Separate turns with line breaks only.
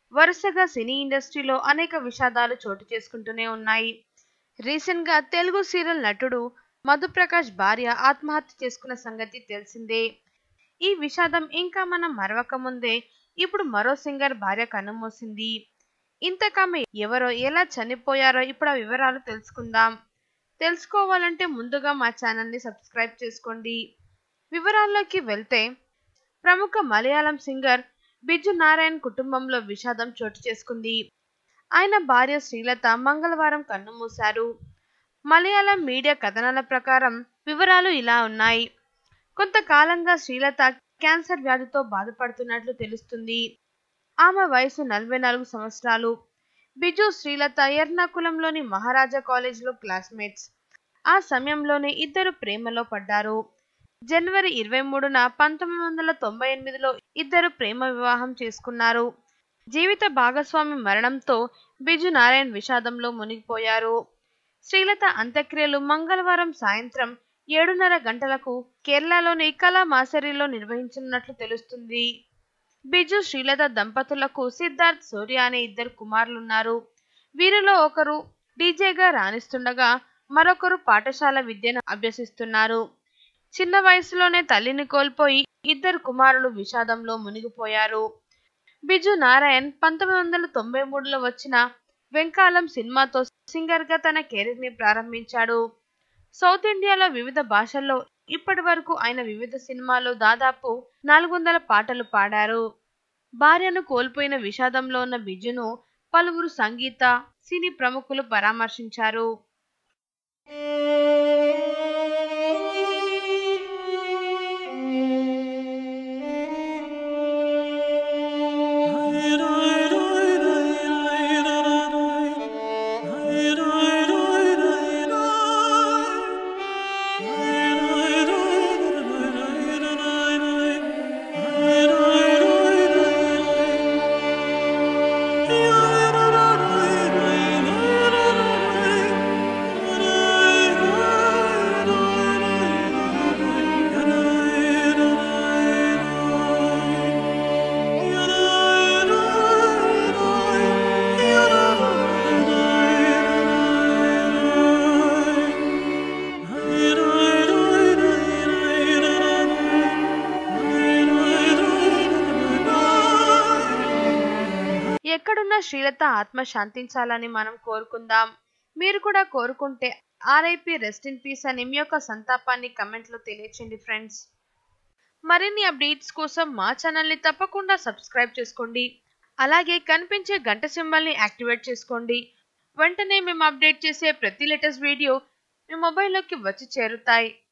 వరుసగా సినీ ఇండస్ట్రీలో అనేక విషాదాలు చోటు చేసుకుంటూనే ఉన్నాయి రీసెంట్ గా తెలుగు సీరియల్ నటుడు మధుప్రకాష్ భార్య ఆత్మహత్య చేసుకున్న సంగతి తెలిసిందే ఈ విషాదం ఇంకా మనం మరవక ముందే ఇప్పుడు మరో సింగర్ భార్య కన్నుమూసింది ఇంతకామె ఎవరో ఎలా చనిపోయారో ఇప్పుడు ఆ వివరాలు తెలుసుకుందాం తెలుసుకోవాలంటే ముందుగా మా ఛానల్ని సబ్స్క్రైబ్ చేసుకోండి వివరాల్లోకి వెళ్తే ప్రముఖ మలయాళం సింగర్ బిజు నారాయణ్ కుటుంబంలో విషాదం చోటు చేసుకుంది ఆయన భార్య శ్రీలత మంగళవారం కన్నుమూశారు మలయాళం మీడియా కథనాల ప్రకారం వివరాలు ఇలా ఉన్నాయి కొంతకాలంగా శ్రీలత క్యాన్సర్ వ్యాధితో బాధపడుతున్నట్లు తెలుస్తుంది ఆమె వయసు నలభై నాలుగు సంవత్సరాలు బిజు శ్రీలత ఎర్నాకులంలోని మహారాజా కాలేజీలో క్లాస్మేట్స్ ఆ సమయంలోనే ఇద్దరు ప్రేమలో పడ్డారు జనవరి ఇరవై మూడున పంతొమ్మిది వందల తొంభై ఎనిమిదిలో ఇద్దరు ప్రేమ వివాహం చేసుకున్నారు జీవిత భాగస్వామి మరణంతో బిజు నారాయణ్ విషాదంలో మునిగిపోయారు శ్రీలత అంత్యక్రియలు మంగళవారం సాయంత్రం ఏడున్నర గంటలకు కేరళలోని కళా మాసరిలో నిర్వహించనున్నట్లు తెలుస్తుంది బిజు శ్రీలత దంపతులకు సిద్ధార్థ్ సూర్య అనే ఇద్దరు కుమారులున్నారు వీరిలో ఒకరు డీజేగా రాణిస్తుండగా మరొకరు పాఠశాల విద్యను అభ్యసిస్తున్నారు చిన్న వయసులోనే తల్లిని కోల్పోయి ఇద్దరు కుమారులు విషాదంలో మునిగిపోయారు బిజు నారాయణ్ పంతొమ్మిది వందల తొంభై మూడులో వచ్చిన వెంకాలం సినిమాతో సింగర్ గా తన కెరీర్ ని ప్రారంభించాడు సౌత్ ఇండియాలో వివిధ భాషల్లో ఇప్పటి వరకు ఆయన వివిధ సినిమాల్లో దాదాపు నాలుగు వందల పాటలు పాడారు భార్యను కోల్పోయిన విషాదంలో ఉన్న బిజును పలువురు సంగీత సినీ ప్రముఖులు పరామర్శించారు ఎక్కడున్న శ్రీలత ఆత్మ శాంతించాలని మనం కోరుకుందాం మీరు కూడా కోరుకుంటే ఆర్ఐపి రెస్ట్ ఇన్ పీస్ అని మీ యొక్క సంతాపాన్ని కమెంట్లో తెలియచేయండి ఫ్రెండ్స్ మరిన్ని అప్డేట్స్ కోసం మా ఛానల్ని తప్పకుండా సబ్స్క్రైబ్ చేసుకోండి అలాగే కనిపించే గంట సింబల్ని యాక్టివేట్ చేసుకోండి వెంటనే మేము అప్డేట్ చేసే ప్రతి లేటెస్ట్ వీడియో మీ మొబైల్లోకి వచ్చి చేరుతాయి